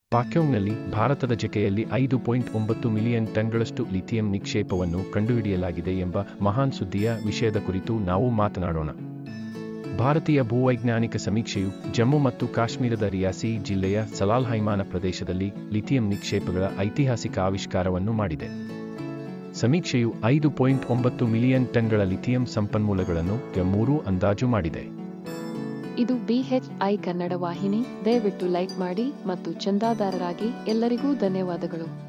ಪಾಕ್ಯೋಂಗ್ನಲ್ಲಿ ಭಾರತದ ಜಕೆಯಲ್ಲಿ ಐದು ಪಾಯಿಂಟ್ ಒಂಬತ್ತು ಮಿಲಿಯನ್ ಟನ್ಗಳಷ್ಟು ಲಿಥಿಯಂ ನಿಕ್ಷೇಪವನ್ನು ಕಂಡುಹಿಡಿಯಲಾಗಿದೆ ಎಂಬ ಮಹಾನ್ ಸುದ್ದಿಯ ವಿಷಯದ ಕುರಿತು ನಾವು ಮಾತನಾಡೋಣ ಭಾರತೀಯ ಭೂವೈಜ್ಞಾನಿಕ ಸಮೀಕ್ಷೆಯು ಜಮ್ಮು ಮತ್ತು ಕಾಶ್ಮೀರದ ರಿಯಾಸಿ ಜಿಲ್ಲೆಯ ಸಲಾಲ್ ಹೈಮಾನ ಪ್ರದೇಶದಲ್ಲಿ ಲಿಥಿಯಂ ನಿಕ್ಷೇಪಗಳ ಐತಿಹಾಸಿಕ ಆವಿಷ್ಕಾರವನ್ನು ಮಾಡಿದೆ ಸಮೀಕ್ಷೆಯು ಐದು ಪಾಯಿಂಟ್ ಒಂಬತ್ತು ಮಿಲಿಯನ್ ಟನ್ಗಳ ಲಿಥಿಯಂ ಸಂಪನ್ಮೂಲಗಳನ್ನು ಮೂರು ಅಂದಾಜು ಮಾಡಿದೆ ಇದು ಬಿಎಚ್ಐ ಕನ್ನಡ ವಾಹಿನಿ ದಯವಿಟ್ಟು ಲೈಕ್ ಮಾಡಿ ಮತ್ತು ಚಂದಾದಾರರಾಗಿ ಎಲ್ಲರಿಗೂ ಧನ್ಯವಾದಗಳು